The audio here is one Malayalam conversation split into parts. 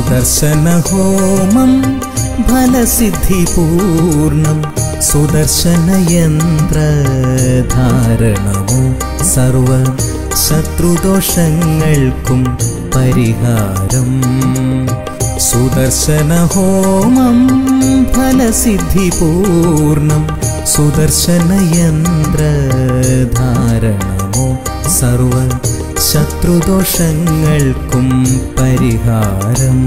സുദർശന ഹോമം ഫലസിദ്ധിപൂർണം സുദർശന യന്ത്രധാരണമോ സർവ ശത്രുദോഷങ്ങൾക്കും പരിഹാരം സുദർശന ഹോമം ഫലസിദ്ധിപൂർണം സുദർശന യന്ത്രധാരണമോ സർവ ശത്രുദോഷങ്ങൾക്കും പരിഹാരം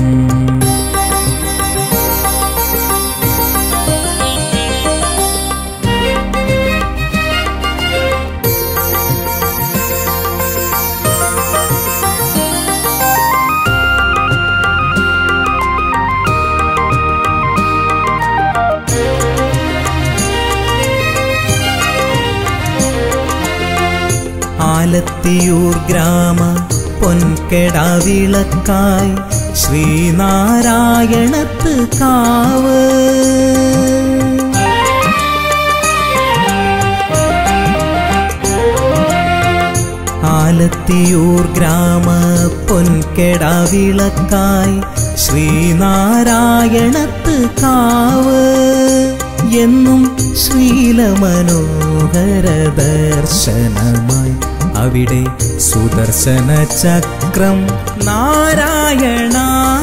ആലത്തിയൂർ ഗ്രാമ പൊൻകെടാവിളക്കായി ശ്രീനാരായണത്ത് കാവ് ആലത്തിയൂർ ഗ്രാമ പൊൻകെടാവിളക്കായി ശ്രീനാരായണത്ത് കാവ് എന്നും ശ്രീലമനോഹര ദർശനമായി അവിടെ സുദർശന ചക്രം നാരായണ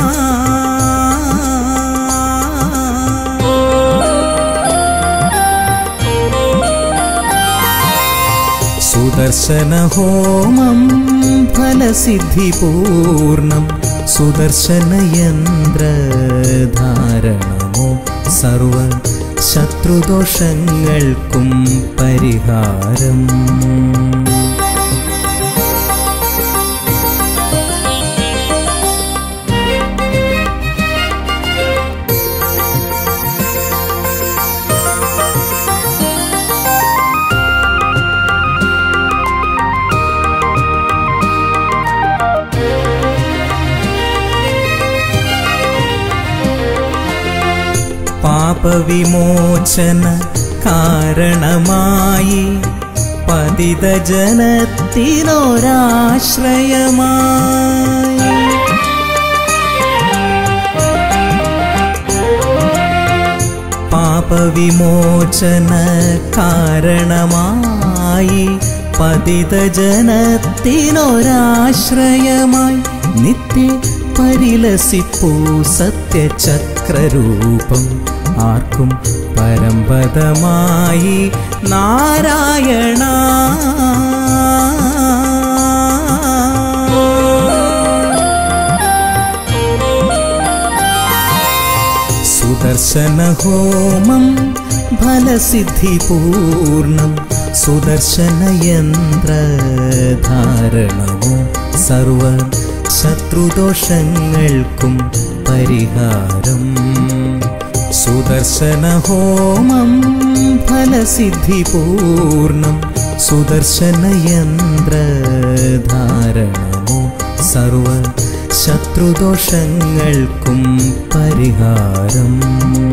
സുദർശന ഹോമം ഫലസിദ്ധിപൂർണം സുദർശന യന്ത്രധാരണമോ സർവ ശത്രുദോഷങ്ങൾക്കും പരിഹാരം പാപവിമോചന കാരണമായി പതിത ജനത്തിനൊരാശ്രയമായി പാപവിമോചന കാരണമായി പതിത ജനത്തിനൊരാശ്രയമായി നിത്യ പരിലസിപ്പൂ സത്യചക്രരൂപം ആർക്കും പരമ്പതമായി നാരായണ സുദർശന ഹോമം ഫലസിദ്ധിപൂർണം സുദർശന യന്ത്രധാരണമോ സർവ ശത്രുദോഷങ്ങൾക്കും പരിഹാരം സുദർശന ഹോമം ഫലസിദ്ധിപൂർണം സുദർശന യന്ത്രധാരണമോ സർവ ശത്രുദോഷങ്ങൾക്കും പരിഹാരം